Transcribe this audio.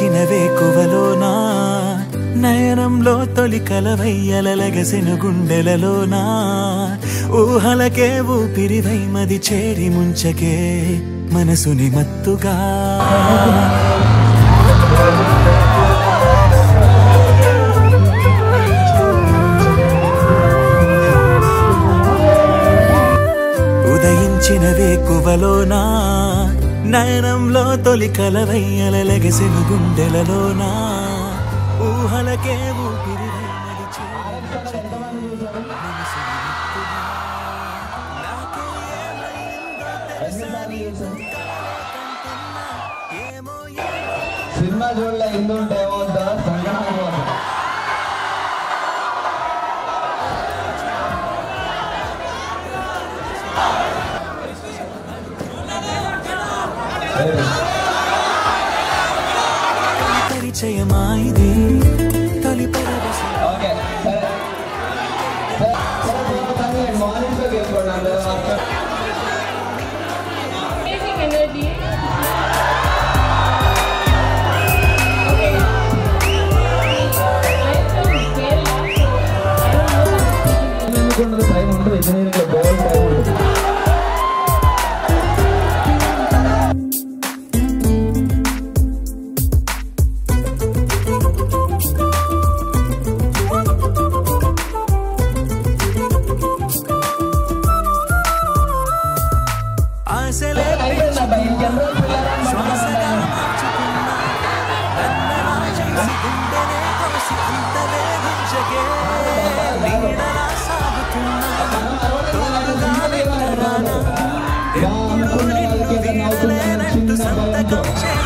ఉదయించిన వేకువలోనా నయనంలో తొలి కలవయ్యలగసెను గుండెలలోనా ఊహలకే ఊపిరివై మది చేరి ముంచకే మనసుని మత్తుగా ఉదయించిన వేకువలోనా నయనంలో తొలి కలవయ్యలగసెను గుండెలలోనా ఊహలకే ఊపిరివై మది చేరి ముంచకే మనసుని మత్తుగా. నాకే ఏమైందో తెలుసని కంటున్నా. ఏమో ఏమో సినిమా చూడలే ఎందు ఉంటే ఏమవుతుందో సంకటం అయిపోతుంది పరిచయమా ఇది తొలి పరవశం ఓకే సరే సరే సరే మార్నింగ్ షోకి వెళ్ళిపోండి అందరూ Amazing energy. Okay. I'm from Kerala, so I don't know that. ఎందుకు ఉండదు టైం ఉంటుంది ఇంజనీరింగ్ లో బోల్ టైం ఉంటుంది ఆశలే అయిపోయిందబ్బా ఇంకెన్ని రోజులు పిల్లలు శ్వాసగా మార్చుకున్నా నన్నలా చేసి గుండెనే కోసి అంత వేధించకే నీడలా సాగుతున్నా తోడుగా వెంటరానా ఎప్పుడు నిన్ను వీడలేనట్టు సంతకం చే